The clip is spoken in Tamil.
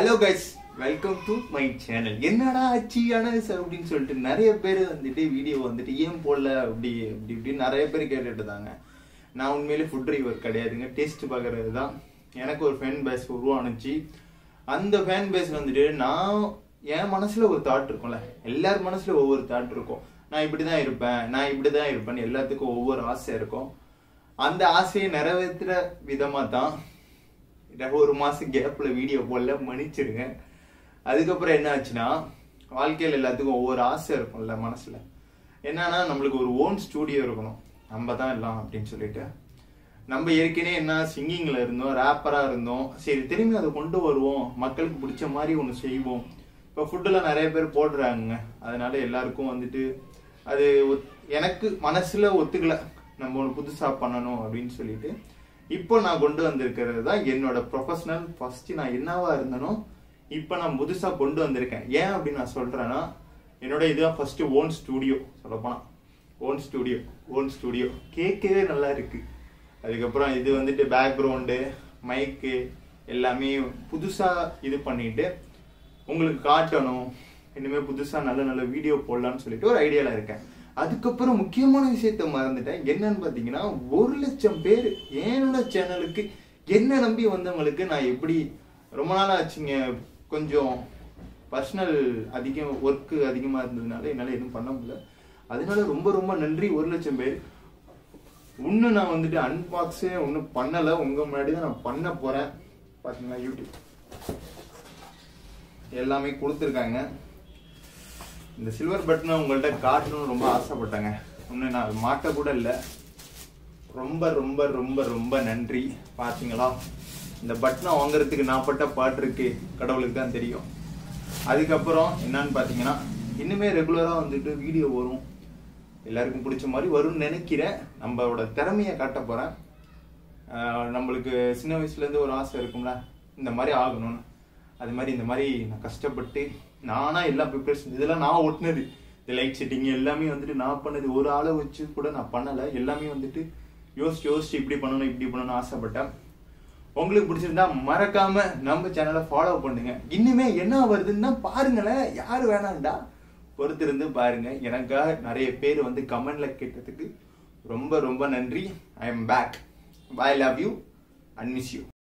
hello guys welcome to my channel என்னடா ஆச்சு அனஸ் அப்படின்னு சொல்லிட்டு நிறைய பேர் வந்துட்டு வீடியோ வந்துட்டு ஏன் போடல அப்படி அப்படி இப்படின்னு நிறைய பேர் கேட்டுட்டு இருந்தாங்க நான் உண்மையிலே ஃபுட் ரிவர் கிடையாதுங்க டேஸ்ட் பார்க்கறது தான் எனக்கு ஒரு ஃபேன் பேஸ் உருவானுச்சு அந்த ஃபேன் பேஸ் வந்துட்டு நான் என் மனசுல ஒரு தாட் இருக்கும்ல எல்லார் மனசுல ஒவ்வொரு தாட் இருக்கும் நான் இப்படிதான் இருப்பேன் நான் இப்படிதான் இருப்பேன் எல்லாத்துக்கும் ஒவ்வொரு ஆசை இருக்கும் அந்த ஆசையை நிறைவேற்றுற விதமா தான் எனக்கு ஒரு மாசம் கேப்ல வீடியோ போடல மன்னிச்சிடுங்க அதுக்கப்புறம் என்ன ஆச்சுன்னா வாழ்க்கையில் எல்லாத்துக்கும் ஒவ்வொரு ஆசை இருக்கும்ல மனசுல என்னன்னா நம்மளுக்கு ஒரு ஓன் ஸ்டூடியோ இருக்கணும் நம்ம தான் எல்லாம் அப்படின்னு சொல்லிட்டு நம்ம ஏற்கனவே என்ன சிங்கிங்ல இருந்தோம் ரேப்பரா இருந்தோம் சரி திரும்பி அதை கொண்டு வருவோம் மக்களுக்கு பிடிச்ச மாதிரி ஒன்று செய்வோம் இப்போ ஃபுட்டெல்லாம் நிறைய பேர் போடுறாங்க அதனால எல்லாருக்கும் வந்துட்டு அது ஒத்- எனக்கு மனசுல ஒத்துக்கல நம்ம ஒன்று புதுசா பண்ணணும் அப்படின்னு சொல்லிட்டு இப்போ நான் கொண்டு வந்திருக்கிறது தான் என்னோட ப்ரொஃபஷனல் ஃபர்ஸ்ட் நான் என்னவா இருந்தனோ இப்போ நான் புதுசா கொண்டு வந்திருக்கேன் ஏன் அப்படின்னு நான் சொல்றேன்னா என்னோட இதுதான் ஃபர்ஸ்ட் ஓன் ஸ்டூடியோ சொல்லப்போனா ஓன் ஸ்டூடியோ ஓன் ஸ்டூடியோ கேட்கவே நல்லா இருக்கு அதுக்கப்புறம் இது வந்துட்டு பேக்ரவுண்டு மைக்கு எல்லாமே புதுசா இது பண்ணிட்டு உங்களுக்கு காட்டணும் இனிமே புதுசா நல்ல நல்ல வீடியோ போடலாம்னு சொல்லிட்டு ஒரு ஐடியால இருக்கேன் அதுக்கப்புறம் முக்கியமான விஷயத்த மறந்துட்டேன் என்னன்னு பாத்தீங்கன்னா ஒரு லட்சம் பேர் என்னோட சேனலுக்கு என்ன நம்பி வந்தவங்களுக்கு நான் எப்படி ரொம்ப நாள் ஆச்சுங்க கொஞ்சம் பர்சனல் அதிகம் ஒர்க்கு அதிகமா இருந்ததுனால என்னால எதுவும் பண்ண முடியல அதனால ரொம்ப ரொம்ப நன்றி ஒரு லட்சம் பேர் இன்னும் நான் வந்துட்டு அன்பாக்ஸே ஒன்றும் பண்ணலை உங்க முன்னாடி தான் நான் பண்ண போறேன் பாத்தீங்களா யூடியூப் எல்லாமே கொடுத்துருக்காங்க இந்த சில்வர் பட்டனை உங்கள்ட்ட காட்டணும்னு ரொம்ப ஆசைப்பட்டேங்க இன்னும் நான் மாட்ட கூட இல்லை ரொம்ப ரொம்ப ரொம்ப ரொம்ப நன்றி பாத்தீங்களா இந்த பட்டனை வாங்குறதுக்கு நான் பட்ட பாட்டு இருக்கு கடவுளுக்கு தான் தெரியும் அதுக்கப்புறம் என்னன்னு பாத்தீங்கன்னா இன்னுமே ரெகுலரா வந்துட்டு வீடியோ வரும் எல்லாருக்கும் பிடிச்ச மாதிரி வரும்னு நினைக்கிறேன் நம்மளோட திறமையை காட்ட போறேன் ஆஹ் நம்மளுக்கு சின்ன வயசுல இருந்து ஒரு ஆசை இருக்கும்ல இந்த மாதிரி ஆகணும்னு அது மாதிரி இந்த மாதிரி நான் கஷ்டப்பட்டு நானா எல்லா ப்ரிப்பரேஷன் இதெல்லாம் நான் ஒட்டினது இந்த லைட் செட்டிங் எல்லாமே வந்துட்டு நான் பண்ணது ஒரு ஆளை வச்சு கூட நான் பண்ணல எல்லாமே வந்துட்டு யோசிச்சு யோசிச்சு இப்படி பண்ணணும் இப்படி பண்ணணும்னு ஆசைப்பட்டேன் உங்களுக்கு பிடிச்சிருந்தா மறக்காம நம்ம சேனலை ஃபாலோ பண்ணுங்க இன்னுமே என்ன வருதுன்னா பாருங்களேன் யாரு வேணாம்டா பொறுத்திருந்து பாருங்க எனக்காக நிறைய பேர் வந்து கமெண்ட்ல கேட்டதுக்கு ரொம்ப ரொம்ப நன்றி I am back bye love you and miss you